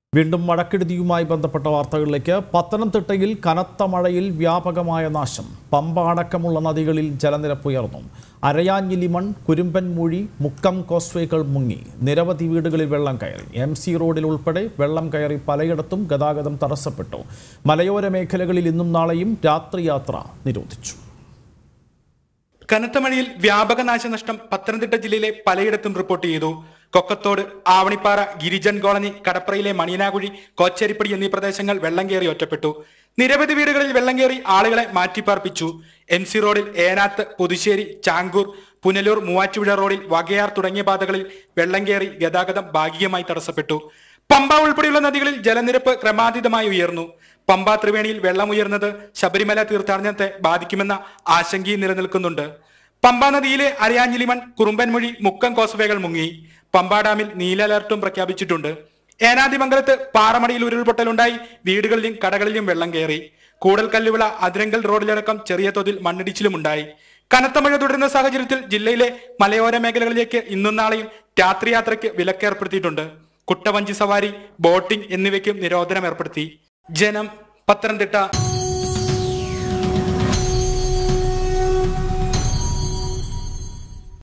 വീണ്ടും മഴക്കെടുതിയുമായി ബന്ധപ്പെട്ട വാർത്തകളിലേക്ക് പത്തനംതിട്ടയിൽ കനത്ത മഴയിൽ വ്യാപകമായ നാശം പമ്പ അടക്കമുള്ള നദികളിൽ ജലനിരപ്പ് ഉയർന്നു അരയാഞ്ഞിലിമൺ കുരുമ്പൻമൂഴി മുക്കം കോസ്വേകൾ മുങ്ങി നിരവധി വീടുകളിൽ വെള്ളം കയറി എം സി റോഡിൽ ഉൾപ്പെടെ വെള്ളം കയറി പലയിടത്തും ഗതാഗതം തടസ്സപ്പെട്ടു മലയോര മേഖലകളിൽ ഇന്നും നാളെയും രാത്രിയാത്ര നിരോധിച്ചു കനത്ത മഴയിൽ വ്യാപക നാശനഷ്ടം പത്തനംതിട്ട ജില്ലയിലെ പലയിടത്തും റിപ്പോർട്ട് ചെയ്തു കൊക്കത്തോട് ആവണിപ്പാറ ഗിരിജൻ കോളനി കടപ്രയിലെ മണിയനാകുഴി കോച്ചേരിപ്പടി എന്നീ പ്രദേശങ്ങൾ വെള്ളം കയറി ഒറ്റപ്പെട്ടു നിരവധി വീടുകളിൽ വെള്ളം കയറി ആളുകളെ മാറ്റിപ്പാർപ്പിച്ചു എം സി റോഡിൽ ഏനാത്ത് പുതുശ്ശേരി ചാങ്കൂർ പുനലൂർ മൂവാറ്റുപുഴ റോഡിൽ വകയാർ തുടങ്ങിയ പാതകളിൽ വെള്ളം കയറി ഗതാഗതം ഭാഗികമായി തടസ്സപ്പെട്ടു പമ്പ ഉൾപ്പെടെയുള്ള നദികളിൽ ജലനിരപ്പ് ക്രമാതീതമായി ഉയർന്നു പമ്പ ത്രിവേണിയിൽ വെള്ളം ഉയർന്നത് ശബരിമല തീർത്ഥാടനത്തെ ബാധിക്കുമെന്ന ആശങ്കയും നിലനിൽക്കുന്നുണ്ട് പമ്പ നദിയിലെ അരയാഞ്ഞിലിമൺ കുറുമ്പൻമൊഴി മുക്കം കോസവേകൾ മുങ്ങി പമ്പ ഡാമിൽ നീല അലർട്ടും പ്രഖ്യാപിച്ചിട്ടുണ്ട് ഏനാദിമംഗലത്ത് പാറമടിയിൽ ഉരുൾപൊട്ടലുണ്ടായി വീടുകളിലും കടകളിലും വെള്ളം കയറി കൂടൽക്കല്ലുവിള അതിരങ്കൽ റോഡിലടക്കം ചെറിയ തോതിൽ മണ്ണിടിച്ചിലുമുണ്ടായി കനത്ത മഴ തുടരുന്ന സാഹചര്യത്തിൽ ജില്ലയിലെ മലയോര മേഖലകളിലേക്ക് ഇന്നും നാളെയും രാത്രിയാത്രയ്ക്ക് വിലക്കേർപ്പെടുത്തിയിട്ടുണ്ട് കുട്ടവഞ്ചി സവാരി ബോട്ടിംഗ് എന്നിവയ്ക്കും നിരോധനം ഏർപ്പെടുത്തി ജനം പത്തനംതിട്ട